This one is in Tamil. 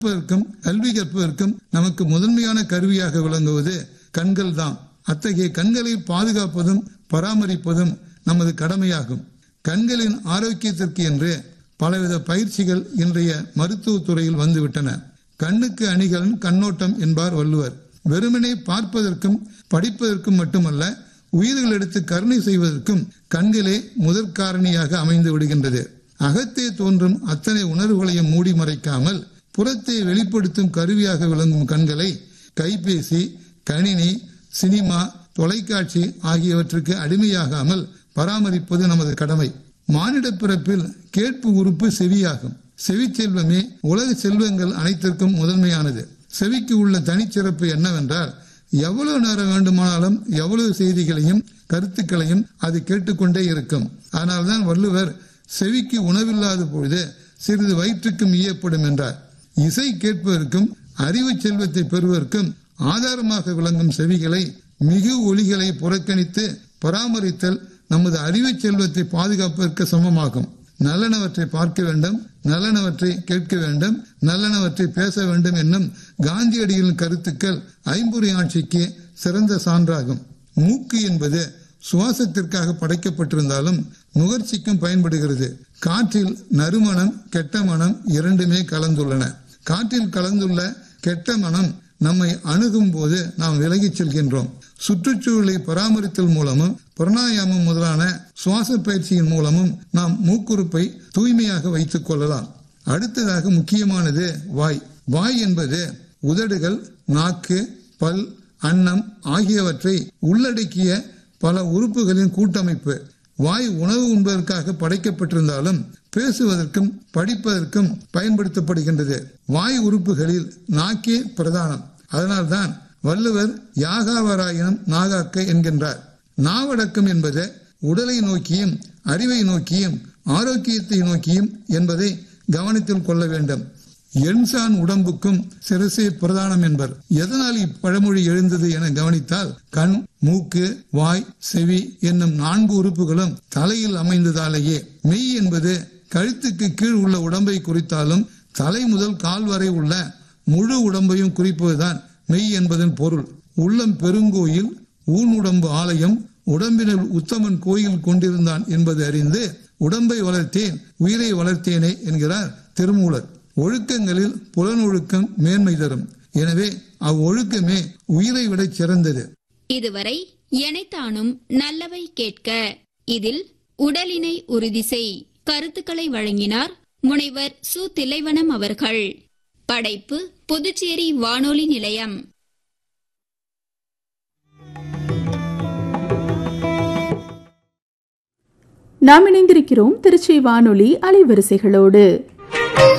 கற்பதற்கும் கல்வி கற்பதற்கும் நமக்கு முதன்மையான கருவியாக விளங்குவது கண்கள் தான் அத்தகைய கண்களை பாதுகாப்பதும் பராமரிப்பதும் நமது கடமையாகும் கண்களின் ஆரோக்கியத்திற்கு என்று பலவித பயிற்சிகள் இன்றைய மருத்துவத் துறையில் வந்துவிட்டன கண்ணுக்கு அணிகலன் கண்ணோட்டம் என்பார் வள்ளுவர் வெறுமனே பார்ப்பதற்கும் படிப்பதற்கும் மட்டுமல்ல உயிர்கள் எடுத்து கருணை செய்வதற்கும் கண்களே முதற் காரணியாக அமைந்து விடுகின்றது அகத்தே தோன்றும் அத்தனை உணர்வுகளையும் மூடி மறைக்காமல் புறத்தை வெளிப்படுத்தும் கருவியாக விளங்கும் கண்களை கைபேசி கணினி சினிமா தொலைக்காட்சி ஆகியவற்றுக்கு அடிமையாகாமல் பராமரிப்பது நமது கடமை மானிட பிறப்பில் கேட்பு உறுப்பு செவியாகும் செவி செல்வமே உலக செல்வங்கள் அனைத்திற்கும் முதன்மையானது செவிக்கு உள்ள தனிச்சிறப்பு என்னவென்றால் எவ்வளவு நேரம் வேண்டுமானாலும் எவ்வளவு செய்திகளையும் கருத்துக்களையும் அது கேட்டுக்கொண்டே இருக்கும் அதனால்தான் வள்ளுவர் செவிக்கு உணவில்லாத பொழுது சிறிது வயிற்றுக்கும் ஈயப்படும் என்றார் இசை கேட்பதற்கும் அறிவு செல்வத்தை பெறுவதற்கும் ஆதாரமாக விளங்கும் செவிகளை மிகு ஒளிகளை புறக்கணித்து பராமரித்தல் நமது அறிவு செல்வத்தை பாதுகாப்பதற்கு சமமாகும் நல்லனவற்றை பார்க்க வேண்டும் நல்லனவற்றை கேட்க வேண்டும் நல்லனவற்றை பேச வேண்டும் என்னும் காந்தியடிகளின் கருத்துக்கள் ஐம்பொறி ஆட்சிக்கு சிறந்த சான்றாகும் மூக்கு என்பது சுவாசத்திற்காக படைக்கப்பட்டிருந்தாலும் நுகர்ச்சிக்கும் பயன்படுகிறது காற்றில் நறுமணம் கெட்ட மனம் இரண்டுமே கலந்துள்ளன காற்றில் கலந்துள்ள கெட்ட மனம் நம்மை அணுகும் போது நாம் விலகிச் செல்கின்றோம் சுற்றுச்சூழலை பராமரித்தல் மூலமும் பிரணாயாமம் முதலான சுவாச பயிற்சியின் மூலமும் நாம் மூக்குறுப்பை தூய்மையாக வைத்துக் கொள்ளலாம் அடுத்ததாக முக்கியமானது வாய் வாய் என்பது உதடுகள் நாக்கு பல் அன்னம் ஆகியவற்றை உள்ளடக்கிய பல உறுப்புகளின் கூட்டமைப்பு வாய் உணவு உண்பதற்காக படைக்கப்பட்டிருந்தாலும் பேசுவதற்கும் படிப்பதற்கும் பயன்படுத்தப்படுகின்றது வாய் உறுப்புகளில் நாக்கே பிரதானம் அதனால்தான் வள்ளுவர் யாகாவராயினம் நாகாக்க என்கின்றார் நாவடக்கம் என்பது உடலை நோக்கியும் அறிவை நோக்கியும் ஆரோக்கியத்தை நோக்கியும் என்பதை கவனத்தில் கொள்ள வேண்டும் எண்சான் உடம்புக்கும் சிரசே பிரதானம் என்பர் எதனால் இப்பழமொழி எழுந்தது என கவனித்தால் கண் மூக்கு வாய் செவி என்னும் நான்கு உறுப்புகளும் தலையில் அமைந்ததாலேயே மெய் என்பது கழுத்துக்கு கீழ் உள்ள உடம்பை குறித்தாலும் தலை முதல் கால் வரை உள்ள முழு உடம்பையும் குறிப்பதுதான் மெய் என்பதன் பொருள் உள்ளம் பெருங்கோயில் ஊன் உடம்பு ஆலயம் உடம்பினுள் உத்தமன் கோயில் கொண்டிருந்தான் என்பது அறிந்து உடம்பை வளர்த்தேன் உயிரை வளர்த்தேனே என்கிறார் திருமூலர் ஒழுக்கங்களில் புலனொழுக்கம் மேன்மை தரும் எனவே அவ்வொழுக்கமே உயிரை விட சிறந்தது இதுவரை எனைத்தானும் நல்லவை கேட்க இதில் உடலினை உறுதி செய் கருத்துக்களை வழங்கினார் முனைவர் சு திலைவனம் அவர்கள் படைப்பு புதுச்சேரி வானொலி நிலையம் நாம் இணைந்திருக்கிறோம் திருச்சி வானொலி அலைவரிசைகளோடு